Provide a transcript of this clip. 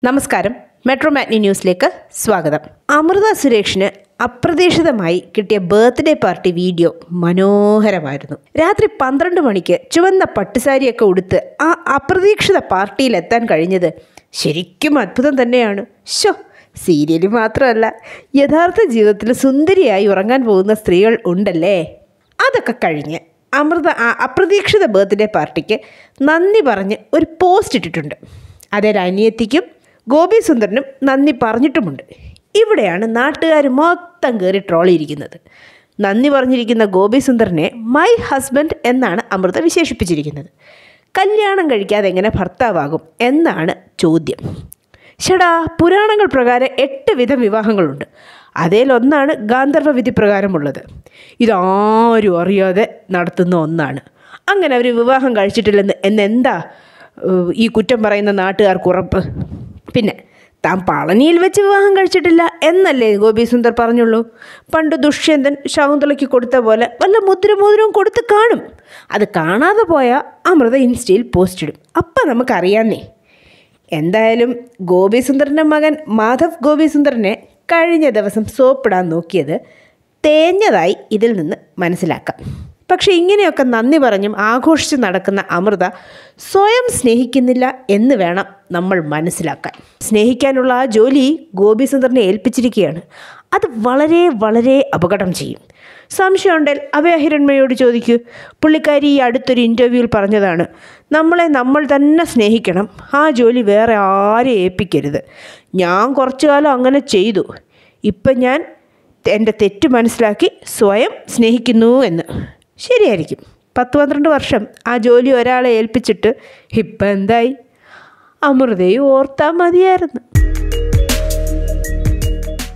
നമസ്കാരം metro matinee ന്യൂസിലേക്ക് സ്വാഗതം അമൃത സുരേഷിന് അപ്രതീക്ഷിതമായി കിട്ടിയ ബർത്ത്ഡേ പാർട്ടി വീഡിയോ മനോഹരമായിരുന്നു രാത്രി പന്ത്രണ്ട് മണിക്ക് ചുവന്ന പട്ടുസാരിയൊക്കെ ഉടുത്ത് ആ അപ്രതീക്ഷിത പാർട്ടിയിൽ എത്താൻ കഴിഞ്ഞത് ശരിക്കും അത്ഭുതം തന്നെയാണ് ഷോ സീരിയലിൽ മാത്രമല്ല യഥാർത്ഥ ജീവിതത്തിൽ സുന്ദരിയായി ഉറങ്ങാൻ പോകുന്ന സ്ത്രീകൾ ഉണ്ടല്ലേ അതൊക്കെ കഴിഞ്ഞ് അമൃത ആ അപ്രതീക്ഷിത ബർത്ത്ഡേ പാർട്ടിക്ക് നന്ദി പറഞ്ഞ് ഒരു പോസ്റ്റ് ഇട്ടിട്ടുണ്ട് അതിൽ അനിയത്തിക്കും ഗോപി സുന്ദരനും നന്ദി പറഞ്ഞിട്ടുമുണ്ട് ഇവിടെയാണ് നാട്ടുകാർ മൊത്തം കയറി ട്രോളിയിരിക്കുന്നത് നന്ദി പറഞ്ഞിരിക്കുന്ന ഗോപി സുന്ദറിനെ മൈ ഹസ്ബൻഡ് എന്നാണ് അമൃത വിശേഷിപ്പിച്ചിരിക്കുന്നത് കല്യാണം കഴിക്കാതെ എങ്ങനെ ഭർത്താവാകും എന്നാണ് ചോദ്യം ഷടാ പുരാണങ്ങൾ പ്രകാരം എട്ട് വിധം വിവാഹങ്ങളുണ്ട് അതിലൊന്നാണ് ഗാന്ധർവ വിധി പ്രകാരമുള്ളത് ഇതാരും അറിയാതെ നടത്തുന്ന ഒന്നാണ് അങ്ങനെ അവർ വിവാഹം കഴിച്ചിട്ടില്ലെന്ന് എന്നെന്താ ഏഹ്, ഈ കുറ്റം പറയുന്ന നാട്ടുകാർക്ക് ഉറപ്പ് പിന്നെ താൻ പളനിയിൽ വെച്ച് വിവാഹം കഴിച്ചിട്ടില്ല എന്നല്ലേ ഗോപി സുന്ദർ പറഞ്ഞുള്ളൂ പണ്ട് ദുഷ്യന്തൻ ശകുന്തളയ്ക്ക് കൊടുത്ത പോലെ വല്ല മുദ്രമോതിരവും കൊടുത്ത് കാണും അത് കാണാതെ പോയാൽ അമൃത ഇൻസ്റ്റയിൽ പോസ്റ്റ് ഇടും അപ്പം നമുക്കറിയാന്നേ എന്തായാലും ഗോപിസുന്ദറിൻ്റെ മകൻ മാധവ് ഗോപിസുന്ദറിനെ കഴിഞ്ഞ ദിവസം സോപ്പിടാൻ നോക്കിയത് തേഞ്ഞതായി ഇതിൽ നിന്ന് മനസ്സിലാക്കാം പക്ഷെ ഇങ്ങനെയൊക്കെ നന്ദി പറഞ്ഞും ആഘോഷിച്ച് നടക്കുന്ന അമൃത സ്വയം സ്നേഹിക്കുന്നില്ല എന്ന് വേണം നമ്മൾ മനസ്സിലാക്കാൻ സ്നേഹിക്കാനുള്ള ആ ജോലി ഗോപിസുന്ദറിനെ ഏൽപ്പിച്ചിരിക്കുകയാണ് അത് വളരെ വളരെ അപകടം ചെയ്യും സംശയമുണ്ടെങ്കിൽ അഭയഹിരൺമയോട് ചോദിക്കൂ പുള്ളിക്കാരി ഈ അടുത്തൊരു ഇൻ്റർവ്യൂവിൽ പറഞ്ഞതാണ് നമ്മളെ നമ്മൾ തന്നെ സ്നേഹിക്കണം ആ ജോലി വേറെ ആരെ ഏൽപ്പിക്കരുത് ഞാൻ കുറച്ചു കാലം അങ്ങനെ ചെയ്തു ഇപ്പം ഞാൻ എൻ്റെ തെറ്റ് മനസ്സിലാക്കി സ്വയം സ്നേഹിക്കുന്നു എന്ന് ശരിയായിരിക്കും പത്ത് പന്ത്രണ്ട് വർഷം ആ ജോലി ഒരാളെ ഏൽപ്പിച്ചിട്ട് ഇപ്പം എന്തായി അമൃതയും ഓർത്താൽ മതിയായിരുന്നു